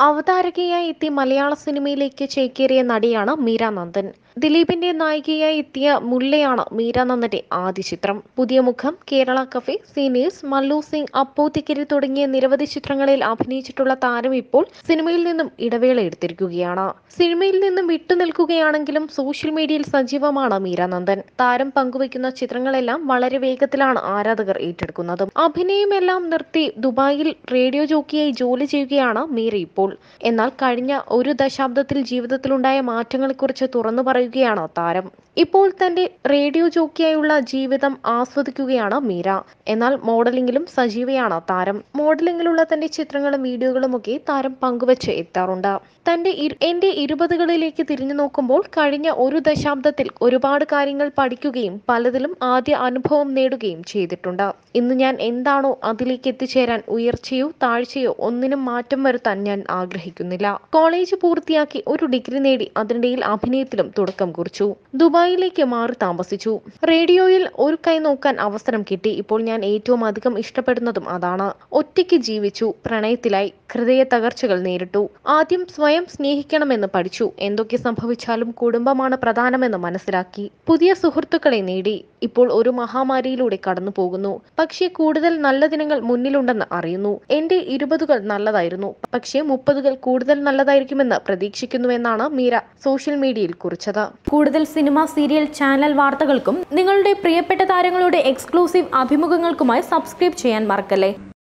അവതാരകയായി എത്തി മലയാള സിനിമയിലേക്ക് ചേക്കേറിയ നടിയാണ് മീര നന്ദൻ ദിലീപിന്റെ നായികയായി എത്തിയ മുല്ലയാണ് മീര നന്ദന്റെ ആദ്യ ചിത്രം Puthiya Mukham Kerala Cafe Seniors Mallu Singh Apothecary തുടങ്ങിയ നിരവധി ചിത്രങ്ങളിൽ അഭിനയിച്ചിട്ടുള്ള താരം ഇപ്പോൾ സിനിമയിൽ നിന്നും ഇടവേള എടുത്തിരിക്കുകയാണ് സിനിമയിൽ നിന്നും വിട്ടുനിൽക്കുകയാണെങ്കിലും സോഷ്യൽ മീഡിയയിൽ സജീവമാണ് മീര നന്ദൻ താരം പങ്കുവയ്ക്കുന്ന ചിത്രങ്ങളെല്ലാം വളരെ വേഗത്തിലാണ് ആരാധകർ ഏറ്റെടുക്കുന്നത് അഭിനയമെല്ലാം നിർത്തി ദുബായിൽ റേഡിയോ ജോക്കിയായി ജോലി ചെയ്യുകയാണ് മീര ഇപ്പോൾ എന്നാൽ കഴിഞ്ഞ ഒരു ദശാബ്ദത്തിൽ ജീവിതത്തിലുണ്ടായ മാറ്റങ്ങളെക്കുറിച്ച് തുറന്നു പറയുകയാണ് താരം ഇപ്പോൾ തന്റെ റേഡിയോ ജോക്കിയായുള്ള ജീവിതം ആസ്വദിക്കുകയാണ് മീര എന്നാൽ മോഡലിംഗിലും സജീവയാണ് താരം മോഡലിംഗിലുള്ള തന്റെ ചിത്രങ്ങളും വീഡിയോകളും ഒക്കെ താരം പങ്കുവച്ച് എത്താറുണ്ട് തന്റെ ഇരു- എന്റെ ഇരുപതുകളിലേക്ക് തിരിഞ്ഞു നോക്കുമ്പോൾ കഴിഞ്ഞ ഒരു ദശാബ്ദത്തിൽ ഒരുപാട് കാര്യങ്ങൾ പഠിക്കുകയും പലതിലും ആദ്യ അനുഭവം നേടുകയും ചെയ്തിട്ടുണ്ട് ഇന്ന് ഞാൻ എന്താണോ അതിലേക്ക് എത്തിച്ചേരാൻ ഉയർച്ചയോ താഴ്ചയോ ഒന്നിനും മാറ്റം വരുത്താൻ ഞാൻ ആഗ്രഹിക്കുന്നില്ല കോളേജ് പൂർത്തിയാക്കി ഒരു ഡിഗ്രി നേടി അതിനിടയിൽ അഭിനയത്തിലും തുടക്കം കുറിച്ചു ദുബായിലേക്ക് മാറി താമസിച്ചു റേഡിയോയിൽ ഒരു കൈ നോക്കാൻ അവസരം കിട്ടി ഇപ്പോൾ ഞാൻ ഏറ്റവും അധികം ഇഷ്ടപ്പെടുന്നതും അതാണ് ഒറ്റയ്ക്ക് ജീവിച്ചു പ്രണയത്തിലായി ഹൃദയ തകർച്ചകൾ നേരിട്ടു ആദ്യം സ്വയം സ്നേഹിക്കണമെന്ന് പഠിച്ചു എന്തൊക്കെ സംഭവിച്ചാലും കുടുംബമാണ് പ്രധാനമെന്ന് മനസ്സിലാക്കി പുതിയ സുഹൃത്തുക്കളെ നേടി ഇപ്പോൾ ഒരു മഹാമാരിയിലൂടെ കടന്നു പോകുന്നു പക്ഷേ കൂടുതൽ നല്ല ദിനങ്ങൾ മുന്നിലുണ്ടെന്ന് അറിയുന്നു എന്റെ ഇരുപതുകൾ നല്ലതായിരുന്നു പക്ഷേ മുപ്പതുകൾ കൂടുതൽ നല്ലതായിരിക്കുമെന്ന് പ്രതീക്ഷിക്കുന്നുവെന്നാണ് മീര സോഷ്യൽ മീഡിയയിൽ കുറിച്ചത് കൂടുതൽ സിനിമ സീരിയൽ ചാനൽ വാർത്തകൾക്കും നിങ്ങളുടെ പ്രിയപ്പെട്ട താരങ്ങളുടെ എക്സ്ക്ലൂസീവ് അഭിമുഖങ്ങൾക്കുമായി സബ്സ്ക്രൈബ് ചെയ്യാൻ മറക്കല്ലേ